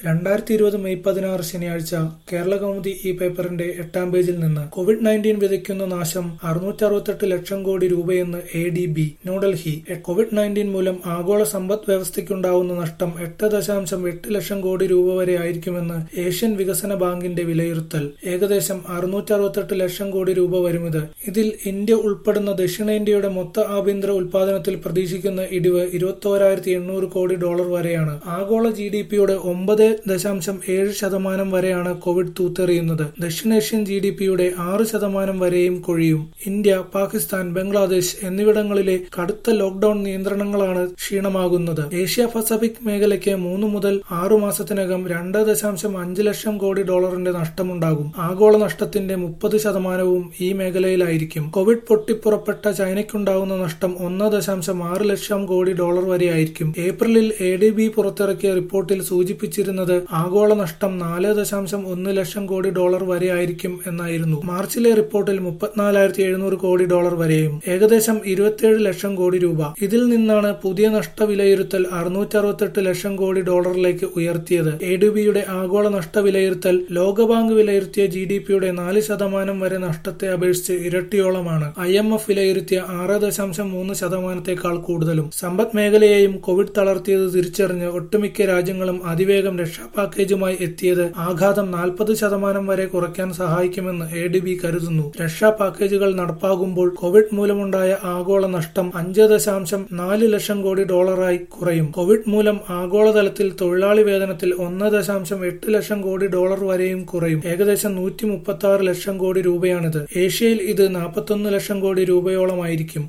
രണ്ടായിരത്തി ഇരുപത് മെയ് പതിനാറ് ശനിയാഴ്ച കേരളകൗമുദി ഈ പേപ്പറിന്റെ എട്ടാം പേജിൽ നിന്ന് കോവിഡ് നയൻറ്റീൻ വിതയ്ക്കുന്ന നാശം അറുന്നൂറ്ററുപത്തെട്ട് ലക്ഷം കോടി രൂപയെന്ന് A D B New Delhi Covid nineteen മൂലം ആഗോള സമ്പദ് വ്യവസ്ഥയ്ക്കുണ്ടാവുന്ന നഷ്ടം എട്ട് ദശാംശം എട്ട് ലക്ഷം കോടി രൂപ വരെ ആയിരിക്കുമെന്ന് ഏഷ്യൻ വികസന ബാങ്കിന്റെ വിലയിരുത്തൽ ഏകദേശം അറുന്നൂറ്ററുപത്തെട്ട് ലക്ഷം കോടി രൂപ വരുമിത് ഇതിൽ ഇന്ത്യ ഉൾപ്പെടുന്ന ദക്ഷിണേന്ത്യയുടെ മൊത്ത ആഭ്യന്തര ഉൽപാദനത്തിൽ പ്രതീക്ഷിക്കുന്ന ഇടിവ് ഇരുപത്തോരായിരത്തി എണ്ണൂറ് കോടി ഡോളർ വരെയാണ് ആഗോള ജി ഡി പിയുടെ ഒമ്പത് ദശാംശം ഏഴ് ശതമാനം വരെയാണ് കോവിഡ് തൂത്തെറിയുന്നത് ദക്ഷിണേഷ്യൻ ജി ഡി പിയുടെ ആറ് ശതമാനം വരെയും കൊഴിയും ഇന്ത്യ പാകിസ്ഥാൻ ബംഗ്ലാദേശ് എന്നിവിടങ്ങളിലെ കടുത്ത ലോക്ഡൌൺ നിയന്ത്രണങ്ങളാണ് ക്ഷീണമാകുന്നത് ഏഷ്യ പസഫിക് മേഖലയ്ക്ക് മൂന്ന് മുതൽ ആറു മാസത്തിനകം രണ്ട് ദശാംശം അഞ്ച് ലക്ഷം കോടി ഡോളറിന്റെ നഷ്ടമുണ്ടാകും ആഗോള നഷ്ടത്തിന്റെ മുപ്പത് ശതമാനവും ഈ മേഖലയിലായിരിക്കും കോവിഡ് പൊട്ടിപ്പുറപ്പെട്ട ചൈനയ്ക്കുണ്ടാകുന്ന നഷ്ടം ഒന്ന് ദശാംശം ആറ് ലക്ഷം കോടി ഡോളർ വരെയായിരിക്കും ഏപ്രിലിൽ എ ഡി ബി പുറത്തിറക്കിയ റിപ്പോർട്ടിൽ സൂചിപ്പിച്ചിരുന്നത് ആഗോള നഷ്ടം നാല് ദശാംശം ഒന്ന് ലക്ഷം കോടി ഡോളർ വരെ ആയിരിക്കും എന്നായിരുന്നു മാർച്ചിലെ റിപ്പോർട്ടിൽ മുപ്പത്തിനാലായിരത്തി എഴുന്നൂറ് കോടി ഡോളർ വരെയും ഏകദേശം ഇരുപത്തിയേഴ് ലക്ഷം കോടി രൂപ ഇതിൽ നിന്നാണ് പുതിയ നഷ്ട വിലയിരുത്തൽ അറുന്നൂറ്ററുപത്തെട്ട് ലക്ഷം കോടി ഡോളറിലേക്ക് ഉയർത്തിയത് എ ഡി ബിയുടെ ആഗോള നഷ്ട വിലയിരുത്തൽ ലോകബാങ്ക് വിലയിരുത്തിയ ജി ഡി പിയുടെ നാല് ശതമാനം വരെ നഷ്ടത്തെ അപേക്ഷിച്ച് ഇരട്ടിയോളമാണ് ഐ എം എഫ് വിലയിരുത്തിയ ആറ് ദശാംശം മൂന്ന് ശതമാനത്തേക്കാൾ കൂടുതലും സമ്പദ് മേഖലയെയും കോവിഡ് തളർത്തിയത് തിരിച്ചറിഞ്ഞ് ഒട്ടുമിക്ക രാജ്യങ്ങളും അതിവേഗം രക്ഷാ പാക്കേജുമായി എത്തിയത് ആഘാതം നാൽപ്പത് ശതമാനം വരെ കുറയ്ക്കാൻ സഹായിക്കുമെന്ന് എ ഡി ബി കരുതുന്നു രക്ഷാ പാക്കേജുകൾ നടപ്പാകുമ്പോൾ കോവിഡ് മൂലമുണ്ടായ ആഗോള നഷ്ടം അഞ്ച് ദശാംശം നാല് ലക്ഷം കോടി ഡോളറായി കുറയും കോവിഡ് മൂലം ആഗോളതലത്തിൽ തൊഴിലാളി വേതനത്തിൽ ഒന്ന് ദശാംശം എട്ട് ലക്ഷം കോടി ഡോളർ വരെയും കുറയും ഏകദേശം നൂറ്റി മുപ്പത്തി ആറ് ലക്ഷം കോടി രൂപയാണിത് ഏഷ്യയിൽ ഇത് നാൽപ്പത്തൊന്ന് ലക്ഷം കോടി രൂപയോളമായിരിക്കും